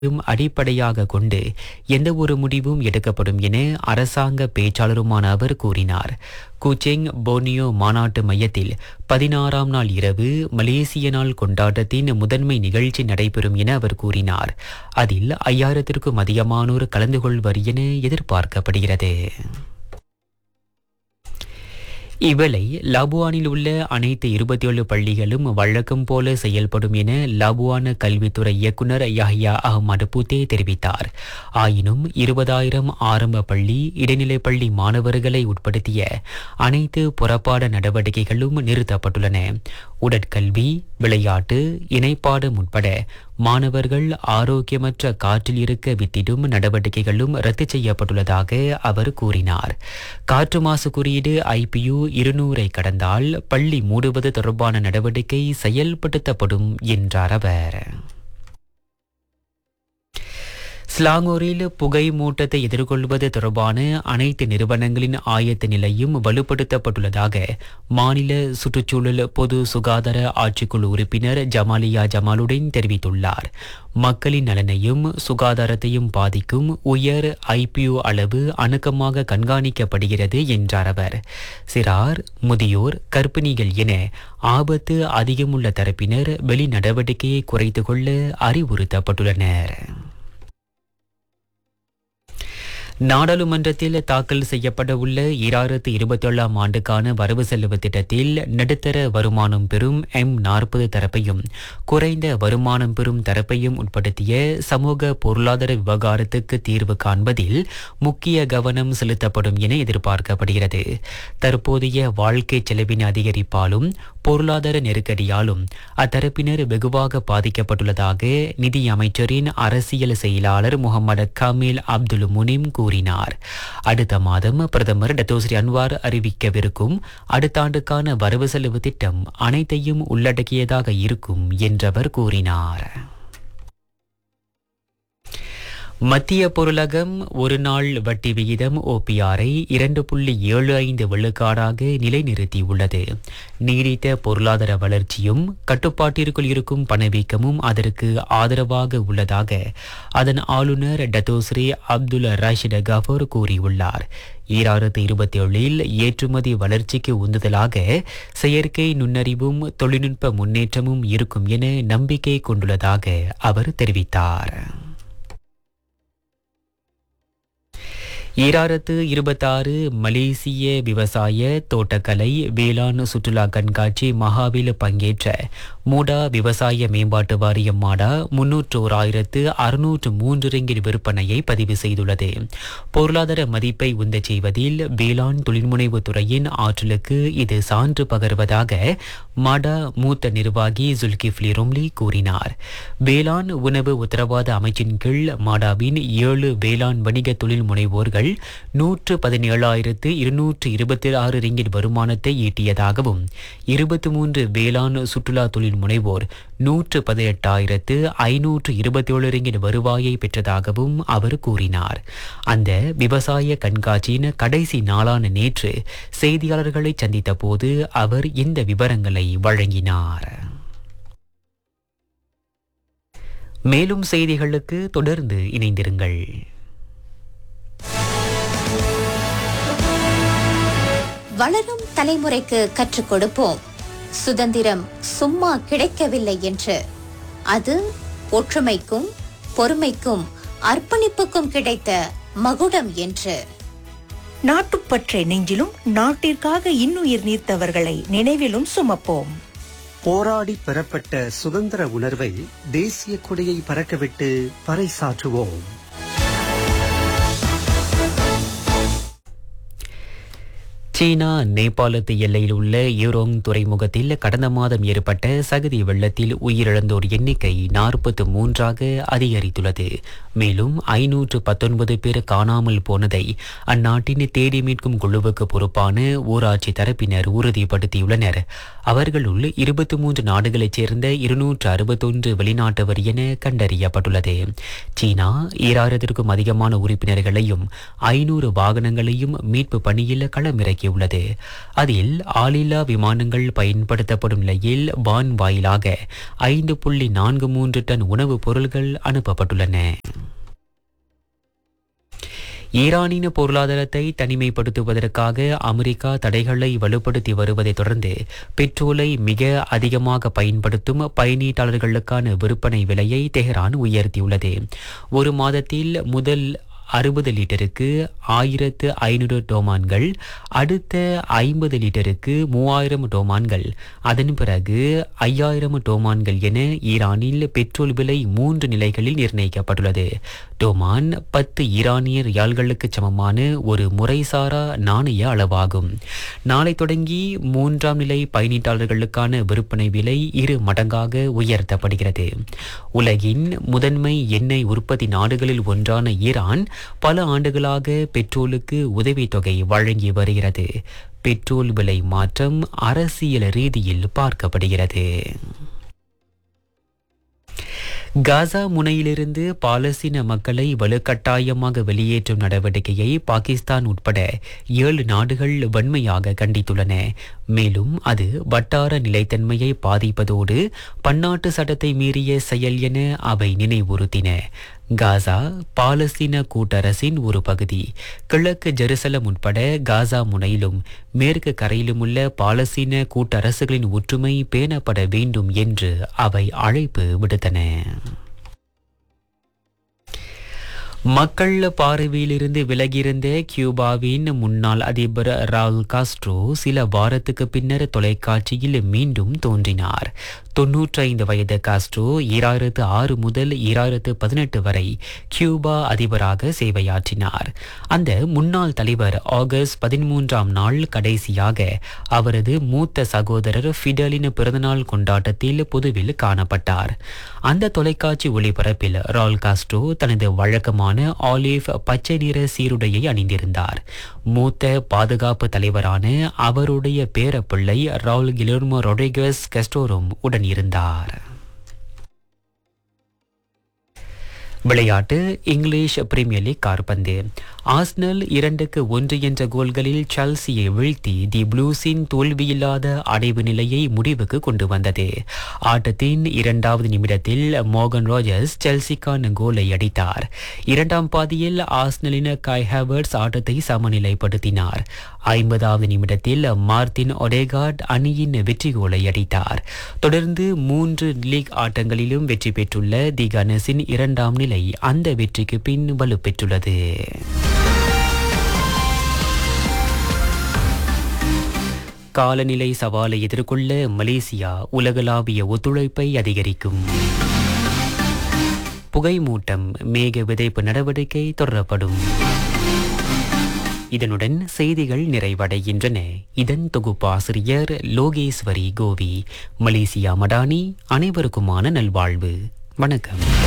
யும் அடிப்படையாக கொண்டு எந்த ஒரு முடிவும் எடுக்கப்படும் என அரசாங்க பேச்சாளருமான அவர் கூறினார் கூச்செங் போர்னியோ மாநாட்டு மையத்தில் பதினாறாம் நாள் இரவு மலேசிய நாள் கொண்டாட்டத்தின் முதன்மை நிகழ்ச்சி நடைபெறும் என அவர் கூறினார் அதில் ஐயாயிரத்திற்கும் அதிகமானோர் கலந்து கொள்வர் என எதிர்பார்க்கப்படுகிறது இவ்வேளை லபுவானில் உள்ள அனைத்து இருபத்தி ஏழு பள்ளிகளும் வழக்கம் போல செயல்படும் என லபுவான கல்வித்துறை இயக்குனர் யஹ்யா அஹ்மது புத்தே தெரிவித்தார் ஆயினும் இருபதாயிரம் ஆரம்ப பள்ளி இடைநிலைப் பள்ளி மாணவர்களை உட்படுத்திய அனைத்து புறப்பாட நடவடிக்கைகளும் நிறுத்தப்பட்டுள்ளன உடற்கல்வி விளையாட்டு இணைப்பாடு உட்பட மாணவர்கள் ஆரோக்கியமற்ற காற்றில் இருக்க வித்திடும் நடவடிக்கைகளும் ரத்து செய்யப்பட்டுள்ளதாக அவர் கூறினார் காற்று மாசு குறியீடு ஐபியு இருநூறை கடந்தால் பள்ளி மூடுவது தொடர்பான நடவடிக்கை செயல்படுத்தப்படும் என்றார் அவர் ஸ்லாங்கூரில் புகை மூட்டத்தை எதிர்கொள்வது தொடர்பான அனைத்து நிறுவனங்களின் ஆயத்த நிலையும் வலுப்படுத்தப்பட்டுள்ளதாக மாநில சுற்றுச்சூழல் பொது சுகாதார ஆட்சிக்குழு உறுப்பினர் ஜமாலியா ஜமாலுடன் தெரிவித்துள்ளார் மக்களின் நலனையும் சுகாதாரத்தையும் பாதிக்கும் உயர் ஐபியு அளவு அணுக்கமாக கண்காணிக்கப்படுகிறது என்றார் அவர் சிறார் முதியோர் கர்ப்பிணிகள் என ஆபத்து அதிகமுள்ள தரப்பினர் வெளி நடவடிக்கையை குறைத்துக் கொள்ள அறிவுறுத்தப்பட்டுள்ளனர் நாடாளுமன்றத்தில் தாக்கல் செய்யப்பட உள்ள இராயிரத்து இருபத்தேழாம் ஆண்டுக்கான வரவு செலவு திட்டத்தில் நடுத்தர வருமானம் பெறும் எம் நாற்பது தரப்பையும் குறைந்த வருமானம் பெறும் தரப்பையும் உட்படுத்திய சமூக பொருளாதார விவகாரத்துக்கு தீர்வு காண்பதில் முக்கிய கவனம் செலுத்தப்படும் என எதிர்பார்க்கப்படுகிறது தற்போதைய வாழ்க்கை செலவின் அதிகரிப்பாலும் பொருளாதார நெருக்கடியாலும் அத்தரப்பினர் வெகுவாக பாதிக்கப்பட்டுள்ளதாக நிதி அமைச்சரின் அரசியல் செயலாளர் முகமது கமீல் அப்துல் முனிம் கூறினார் அடுத்த மாதம் பிரதமர் டத்தோஸ்ரீ அன்வார் அறிவிக்கவிருக்கும் அடுத்த ஆண்டுக்கான வரவு செலவு திட்டம் அனைத்தையும் உள்ளடக்கியதாக இருக்கும் என்றவர் கூறினார் மத்திய பொருளகம் ஒரு நாள் வட்டி விகிதம் ஓபிஆரை இரண்டு புள்ளி ஏழு ஐந்து விழுக்காடாக நிலைநிறுத்தியுள்ளது நீடித்த பொருளாதார வளர்ச்சியும் கட்டுப்பாட்டிற்குள் இருக்கும் பணவீக்கமும் அதற்கு ஆதரவாக உள்ளதாக அதன் ஆளுநர் டத்தோஸ்ரீ அப்துல் ரஷித் கஃபூர் கூறியுள்ளார் ஈராயிரத்து இருபத்தி ஏழில் ஏற்றுமதி வளர்ச்சிக்கு உந்துதலாக செயற்கை நுண்ணறிவும் தொழில்நுட்ப முன்னேற்றமும் இருக்கும் என நம்பிக்கை கொண்டுள்ளதாக அவர் தெரிவித்தார் ஈராயிரத்து இருபத்தாறு மலேசிய விவசாய தோட்டக்கலை வேளாண் சுற்றுலா கண்காட்சி மகாவில் பங்கேற்ற மூடா விவசாய மேம்பாட்டு வாரியம் மாடா முன்னூற்றோராயிரத்து அறுநூற்று மூன்று ரிங்கில் விற்பனையை பதிவு செய்துள்ளது பொருளாதார மதிப்பை உந்தச் செய்வதில் வேளாண் தொழில்முனைவு துறையின் ஆற்றலுக்கு இது சான்று பகர்வதாக மாடா மூத்த நிர்வாகி ஜுல்கிஃப்லி ரொம்லி கூறினார் வேளாண் உணவு உத்தரவாத அமைச்சின் கீழ் மாடாவின் ஏழு வேளாண் வணிக தொழில் முனைவோர்கள் நூற்று பதினேழாயிரத்து இருநூற்று இருபத்தி ஆறு ரிங்கில் வருமானத்தை ஈட்டியதாகவும் இருபத்தி மூன்று வேளாண் சுற்றுலா தொழில் முனைவோர் நூற்று பதினெட்டாயிரத்து ஐநூற்று இருபத்தி ஏழு ரிங்கில் வருவாயை பெற்றதாகவும் அவர் கூறினார் அந்த விவசாய கண்காட்சியின் கடைசி நாளான நேற்று செய்தியாளர்களை சந்தித்த போது அவர் இந்த விவரங்களை வழங்கினார் மேலும் செய்திகளுக்கு தொடர்ந்து இணைந்திருங்கள் வளரும் தலைமுறைக்கு கற்றுக் கொடுப்போம் சுதந்திரம் சும்மா கிடைக்கவில்லை என்று அது ஒற்றுமைக்கும் பொறுமைக்கும் அர்ப்பணிப்புக்கும் கிடைத்த மகுடம் என்று நாட்டுப்பற்றை நெஞ்சிலும் நாட்டிற்காக இன்னுயிர் நீர்த்தவர்களை நினைவிலும் சுமப்போம் போராடி பெறப்பட்ட சுதந்திர உணர்வை தேசிய கொடியை பறக்கவிட்டு பறைசாற்றுவோம் சீனா நேபாளத்து எல்லையில் உள்ள யூரோங் துறைமுகத்தில் கடந்த மாதம் ஏற்பட்ட சகதி வெள்ளத்தில் உயிரிழந்தோர் எண்ணிக்கை நாற்பத்து மூன்றாக அதிகரித்துள்ளது மேலும் ஐநூற்று பத்தொன்பது பேர் காணாமல் போனதை அந்நாட்டின் தேடி மீட்கும் குழுவுக்கு பொறுப்பான ஊராட்சி தரப்பினர் உறுதிப்படுத்தியுள்ளனர் அவர்களுள் இருபத்தி மூன்று நாடுகளைச் சேர்ந்த இருநூற்று அறுபத்தொன்று வெளிநாட்டவர் என கண்டறியப்பட்டுள்ளது சீனா ஈராயிரத்திற்கும் அதிகமான உறுப்பினர்களையும் ஐநூறு வாகனங்களையும் மீட்பு பணியில் களமிறக்கி வெளியிட்டுள்ளது அதில் ஆளில்லா விமானங்கள் பயன்படுத்தப்படும் நிலையில் வான் வாயிலாக ஐந்து புள்ளி நான்கு மூன்று டன் உணவுப் பொருட்கள் அனுப்பப்பட்டுள்ளன ஈரானின் பொருளாதாரத்தை தனிமைப்படுத்துவதற்காக அமெரிக்கா தடைகளை வலுப்படுத்தி வருவதைத் தொடர்ந்து பெட்ரோலை மிக அதிகமாக பயன்படுத்தும் பயணீட்டாளர்களுக்கான விற்பனை விலையை தெஹ்ரான் உயர்த்தியுள்ளது ஒரு மாதத்தில் முதல் அறுபது லிட்டருக்கு ஆயிரத்து ஐநூறு டோமான்கள் அடுத்த ஐம்பது லிட்டருக்கு மூவாயிரம் டோமான்கள் அதன் பிறகு ஐயாயிரம் டோமான்கள் என ஈரானில் பெட்ரோல் விலை மூன்று நிலைகளில் நிர்ணயிக்கப்பட்டுள்ளது டோமான் பத்து ஈரானிய ரியால்களுக்கு சமமான ஒரு முறைசாரா நாணய அளவாகும் நாளை தொடங்கி மூன்றாம் நிலை பயணீட்டாளர்களுக்கான விற்பனை விலை இரு மடங்காக உயர்த்தப்படுகிறது உலகின் முதன்மை எண்ணெய் உற்பத்தி நாடுகளில் ஒன்றான ஈரான் பல ஆண்டுகளாக பெட்ரோலுக்கு உதவித்தொகை வழங்கி வருகிறது பெட்ரோல் விலை மாற்றம் அரசியல் ரீதியில் பார்க்கப்படுகிறது காசா முனையிலிருந்து பாலஸ்தீன மக்களை வலுக்கட்டாயமாக வெளியேற்றும் நடவடிக்கையை பாகிஸ்தான் உட்பட ஏழு நாடுகள் வன்மையாக கண்டித்துள்ளன மேலும் அது வட்டார நிலைத்தன்மையை பாதிப்பதோடு பன்னாட்டு சட்டத்தை மீறிய செயல் என அவை நினைவுறுத்தின காசா பாலஸ்தீன கூட்டரசின் ஒரு பகுதி கிழக்கு ஜெருசலம் உட்பட காசா முனையிலும் மேற்கு கரையிலும் உள்ள பாலஸ்தீன கூட்டரசுகளின் ஒற்றுமை பேணப்பட வேண்டும் என்று அவை அழைப்பு விடுத்தன மக்கள் பார்வையிலிருந்து விலகியிருந்த கியூபாவின் முன்னாள் அதிபர் ரால் காஸ்ட்ரோ சில வாரத்துக்கு பின்னர் தொலைக்காட்சியில் மீண்டும் தோன்றினார் தொன்னூற்றைந்து வயது காஸ்ட்ரோ ஈராயிரத்து ஆறு முதல் ஈராயிரத்து பதினெட்டு வரை கியூபா அதிபராக சேவையாற்றினார் அந்த முன்னாள் தலைவர் ஆகஸ்ட் பதிமூன்றாம் நாள் கடைசியாக அவரது மூத்த சகோதரர் ஃபிடலின் பிறந்தநாள் கொண்டாட்டத்தில் பொதுவில் காணப்பட்டார் அந்த தொலைக்காட்சி ஒளிபரப்பில் ரால் காஸ்ட்ரோ தனது வழக்கமான ஆலிவ் பச்சை நிற சீருடையை அணிந்திருந்தார் மூத்த பாதுகாப்பு தலைவரான அவருடைய பேரப்பிள்ளை ரால் கிலர்மோ ரொட்ரிகஸ் கஸ்டோரும் உடன் இருந்தார் விளையாட்டு இங்கிலீஷ் பிரீமியர் லீக் கார்பந்து ஆஸ்னல் இரண்டுக்கு ஒன்று என்ற கோல்களில் செல்சியை வீழ்த்தி தி ப்ளூஸின் தோல்வியில்லாத அடைவு நிலையை முடிவுக்கு கொண்டு வந்தது ஆட்டத்தின் இரண்டாவது நிமிடத்தில் மோகன் ரோஜர்ஸ் செல்சிக்கான கோலை அடித்தார் இரண்டாம் பாதியில் ஆஸ்னலின் காய் ஹேவர்ட்ஸ் ஆட்டத்தை சமநிலைப்படுத்தினார் ஐம்பதாவது நிமிடத்தில் மார்டின் ஒடேகார்ட் அணியின் வெற்றி கோலை அடித்தார் தொடர்ந்து மூன்று லீக் ஆட்டங்களிலும் வெற்றி பெற்றுள்ள தி கனஸின் இரண்டாம் நிலை அந்த வெற்றிக்கு பின் வலுப்பெற்றுள்ளது காலநிலை சவாலை எதிர்கொள்ள மலேசியா உலகளாவிய ஒத்துழைப்பை அதிகரிக்கும் புகைமூட்டம் மேக விதைப்பு நடவடிக்கை தொடரப்படும் இதனுடன் செய்திகள் நிறைவடைகின்றன இதன் தொகுப்பாசிரியர் லோகேஸ்வரி கோவி மலேசியா மடானி அனைவருக்குமான நல்வாழ்வு வணக்கம்